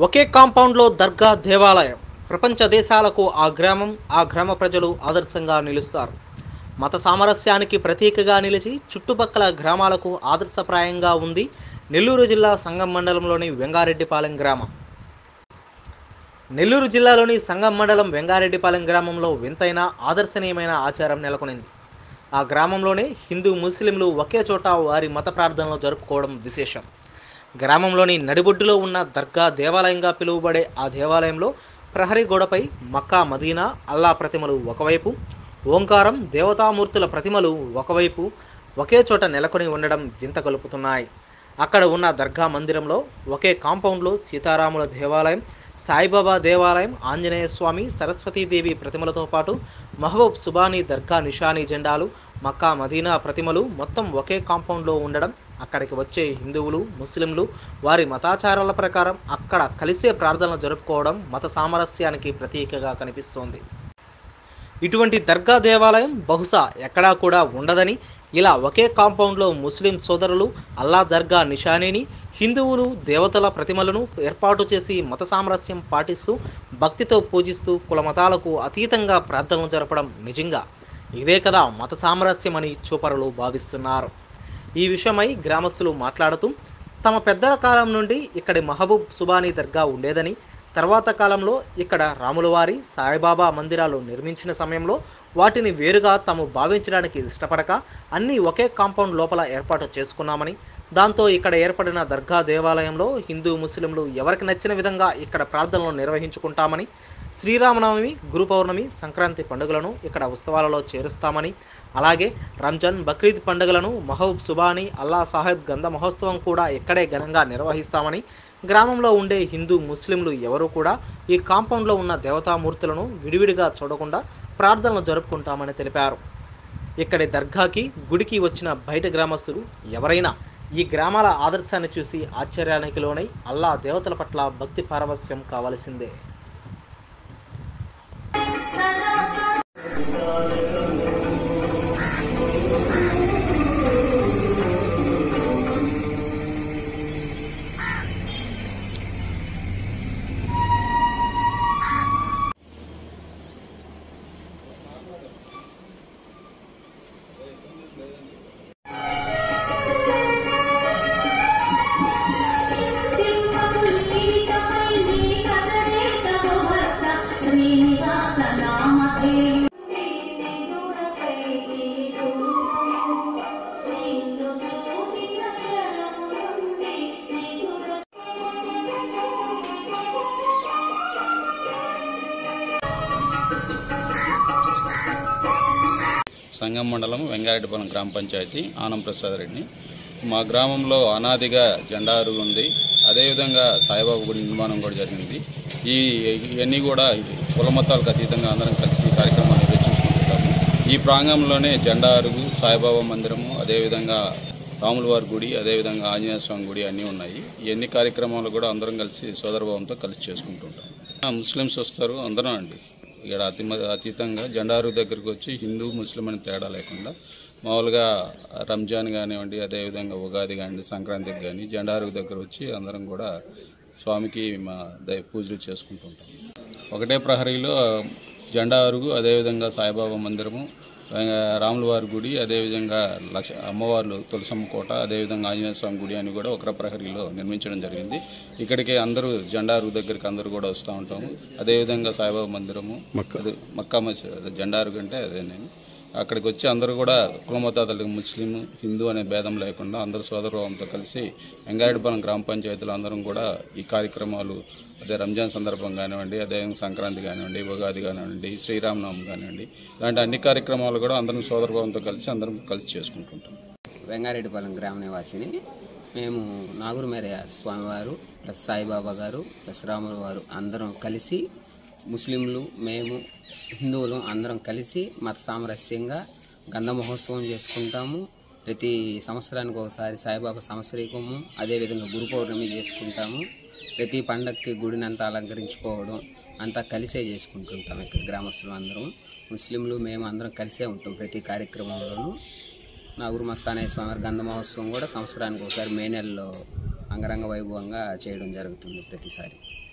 ఒకే కాంపౌండ్లో దర్గా దేవాలయం ప్రపంచ దేశాలకు ఆ గ్రామం ఆ గ్రామ ప్రజలు ఆదర్శంగా నిలుస్తారు మత సామరస్యానికి ప్రతీకగా నిలిచి చుట్టుపక్కల గ్రామాలకు ఆదర్శప్రాయంగా ఉంది నెల్లూరు జిల్లా సంగం మండలంలోని వెంగారెడ్డిపాలెం గ్రామం నెల్లూరు జిల్లాలోని సంగం మండలం వెంగారెడ్డిపాలెం గ్రామంలో వింతైన ఆదర్శనీయమైన ఆచారం నెలకొనింది ఆ గ్రామంలోనే హిందూ ముస్లింలు ఒకే చోట వారి మత ప్రార్థనలు జరుపుకోవడం విశేషం గ్రామంలోని నడిబొడ్డులో ఉన్న దర్గా దేవాలయంగా పిలువబడే ఆ దేవాలయంలో ప్రహరీ గోడపై మక్కా మదీనా అల్లా ప్రతిమలు ఒకవైపు ఓంకారం దేవతామూర్తుల ప్రతిమలు ఒకవైపు ఒకే చోట నెలకొని ఉండడం వింత కలుపుతున్నాయి అక్కడ ఉన్న దర్గా మందిరంలో ఒకే కాంపౌండ్లో సీతారాముల దేవాలయం సాయిబాబా దేవాలయం ఆంజనేయ స్వామి సరస్వతీదేవి ప్రతిమలతో పాటు మహబూబ్ సుబానీ దర్గా నిషానీ జెండాలు మక్కా మదీనా ప్రతిమలు మొత్తం ఒకే కాంపౌండ్లో ఉండడం అక్కడికి వచ్చే హిందువులు ముస్లింలు వారి మతాచారాల ప్రకారం అక్కడ కలిసే ప్రార్థనలు జరుపుకోవడం మత సామరస్యానికి ప్రతీకగా కనిపిస్తోంది ఇటువంటి దర్గా దేవాలయం బహుశా ఎక్కడా కూడా ఉండదని ఇలా ఒకే కాంపౌండ్లో ముస్లిం సోదరులు అల్లా దర్గా నిషానీని హిందువులు దేవతల ప్రతిమలను ఏర్పాటు చేసి మత సామరస్యం పాటిస్తూ భక్తితో పూజిస్తూ కులమతాలకు అతీతంగా ప్రార్థనలు జరపడం నిజంగా ఇదే కదా మత సామరస్యం అని చూపరులు భావిస్తున్నారు ఈ విషయమై గ్రామస్తులు మాట్లాడుతూ తమ పెద్దల కాలం నుండి ఇక్కడి మహబూబ్ సుబానీ దర్గా ఉండేదని తర్వాత కాలంలో ఇక్కడ రాములవారి సాయిబాబా మందిరాలు నిర్మించిన సమయంలో వాటిని వేరుగా తాము భావించడానికి ఇష్టపడక అన్నీ ఒకే కాంపౌండ్ లోపల ఏర్పాటు చేసుకున్నామని దాంతో ఇక్కడ ఏర్పడిన దర్గా దేవాలయంలో హిందూ ముస్లింలు ఎవరికి నచ్చిన విధంగా ఇక్కడ ప్రార్థనలు నిర్వహించుకుంటామని శ్రీరామనవమి గురు పౌర్ణమి సంక్రాంతి పండుగలను ఇక్కడ ఉత్సవాలలో చేరుస్తామని అలాగే రంజాన్ బక్రీద్ పండుగలను మహబూబ్ సుబానీ అల్లా సాహెబ్ గంధ మహోత్సవం కూడా ఇక్కడే ఘనంగా నిర్వహిస్తామని గ్రామంలో ఉండే హిందూ ముస్లింలు ఎవరూ కూడా ఈ కాంపౌండ్లో ఉన్న దేవతామూర్తులను విడివిడిగా చూడకుండా ప్రార్థనలు జరుపుకుంటామని తెలిపారు ఇక్కడి దర్గాకి గుడికి వచ్చిన బయట గ్రామస్తులు ఎవరైనా ఈ గ్రామాల ఆదర్శాన్ని చూసి ఆశ్చర్యానికి లోనై అల్లా దేవతల పట్ల భక్తి పారవస్యం కావలసిందే సంగం మండలం వెంగారెడ్డిపురం గ్రామ పంచాయతీ ఆనం ప్రసాద్ రెడ్డి మా గ్రామంలో అనాదిగా జెండా అరుగు ఉంది అదేవిధంగా సాయిబాబా గుడి నిర్మాణం కూడా జరిగింది ఈ ఇవన్నీ కూడా కుల మతాలకు అతీతంగా అందరం కలిసి ఈ కార్యక్రమాన్ని నిర్వహించుకుంటుంటాము ఈ ప్రాంగణంలోనే జెండా అరుగు సాయిబాబా మందిరము అదేవిధంగా రాముల వారి గుడి అదేవిధంగా ఆంజనేయ స్వామి గుడి అన్నీ ఉన్నాయి ఇవన్నీ కార్యక్రమాలు కూడా అందరం కలిసి సోదరభావంతో కలిసి చేసుకుంటుంటాం ఆ, ముస్లిమ్స్ వస్తారు అందరం అండి ఇక్కడ అతి అతీతంగా జెండారు దగ్గరికి వచ్చి హిందూ ముస్లిం అని తేడా లేకుండా మామూలుగా రంజాన్ కానివ్వండి అదేవిధంగా ఉగాది కానివ్వండి సంక్రాంతికి కానీ జెండారు దగ్గర వచ్చి అందరం కూడా స్వామికి మా దై పూజలు చేసుకుంటుంటాం ఒకటే ప్రహరీలో జెండా అరుగు అదేవిధంగా సాయిబాబా మందిరము ఆ, రాముల వారి గుడి అదేవిధంగా లక్ష అమ్మవార్లు తులసమ్మ కోట అదేవిధంగా ఆంజనేయ స్వామి గుడి అని కూడా ఒకర ప్రహరీలో నిర్మించడం జరిగింది ఇక్కడికి అందరూ జెండా అరుగు దగ్గరికి అందరూ కూడా వస్తూ ఉంటాము అదేవిధంగా సాయిబాబా మందిరము అదే మక్కా మసీద్ అదే జెండా అరుగు అంటే అదే నేను అక్కడికి వచ్చి అందరూ కూడా కులమతాతలకు ముస్లిం హిందూ అనే భేదం లేకుండా అందరూ సోదరభావంతో కలిసి వెంగారెడ్డిపాలెం గ్రామ పంచాయతీలు అందరం కూడా ఈ కార్యక్రమాలు అదే రంజాన్ సందర్భం కానివ్వండి అదే సంక్రాంతి కానివ్వండి ఉగాది కానివ్వండి శ్రీరామనవమి కానివ్వండి ఇలాంటి అన్ని కార్యక్రమాలు కూడా అందరం సోదరభావంతో కలిసి అందరం కలిసి చేసుకుంటుంటాం వెంగారెడ్డిపాలెం గ్రామ నివాసిని మేము నాగూరు మేరయ్య స్వామివారు ప్లస్ సాయిబాబా గారు ప్లస్ రాముల వారు అందరం కలిసి ముస్లింలు మేము హిందువులు అందరం కలిసి మత సామరస్యంగా గంధ మహోత్సవం చేసుకుంటాము ప్రతి సంవత్సరానికి ఒకసారి సాయిబాబా సంవత్సరీకము అదేవిధంగా గురు పౌర్ణమి చేసుకుంటాము ప్రతి పండక్కి గుడిని అంతా అలంకరించుకోవడం అంతా కలిసే చేసుకుంటుంటాం ఇక్కడ గ్రామస్తులు అందరం ముస్లింలు మేము అందరం కలిసే ఉంటాం ప్రతి కార్యక్రమంలోనూ నాగూరు మస్తానయ్య స్వామి గంధ మహోత్సవం కూడా సంవత్సరానికి ఒకసారి మే నెలలో అంగరంగ వైభవంగా చేయడం జరుగుతుంది ప్రతిసారి